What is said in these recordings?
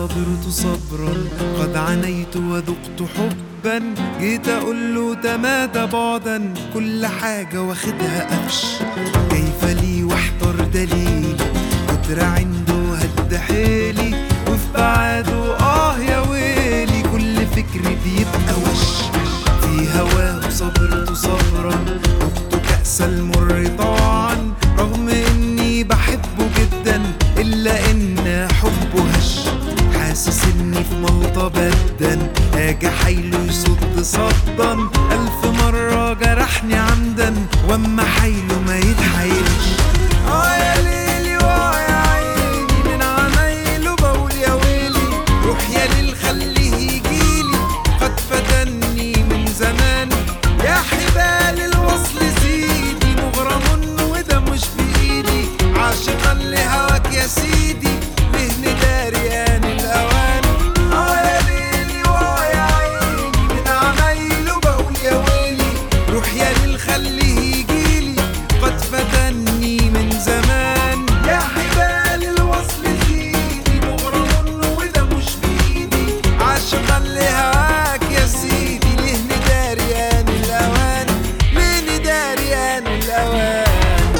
صبرت صبرا قد عانيت وذقت حبا جيت اقول له تمادى بعدا كل حاجة واخدها قفش كيف لي واحتر دليلي قدر عنده هد حيلي وفي بعاده اه يا ويلي كل فكري بيبقى وش في هواه صبرت صبرا ذقت كأس المر طبعا رغم اني بحبه جدا الا ان حبه هش حاسس اني في ملطة بدا اجي حيله يصد صدا الف مرة جرحني عمدا واما حيله ما يتحايلش اه يا ليلي واه يا عيني من عمايله بقول يا ويلي روح يا ليل خليه يجيلي قد فتني من زمان يا حبال الوصل سيدي مغرم وده مش في ايدي عاشقا لهواك يا سيدي ليه نداري آن الاوان اه يا ليلي واه يا عيني من عمايله بقول يا ويلي روح يا ليل خليه يجيلي قد فتني من زمان يا حبال الوصل سيدي مغرم وده مش بايدي عاشقا لهواك يا سيدي ليه نداري آن الاوان ليه نداري آن الاوان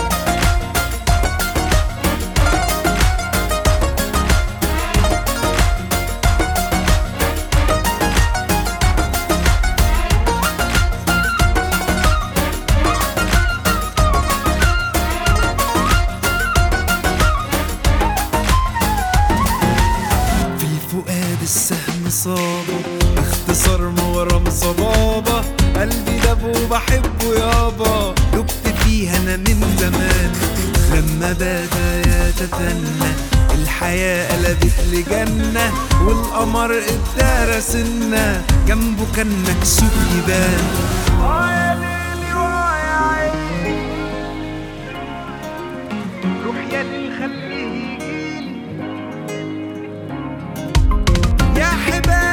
في الفؤاد السهم صابه باختصار ما ورا مصبابة قلبي داب وبحبه يابا دبت فيها انا من زمان لما بدا يتثنى الحياة قلبت لجنة والقمر ادارى سنة جنبه كان مكسوف يبان اه يا ليلي واه يا عيني روح يا ليل خليه يجيلي يا حبال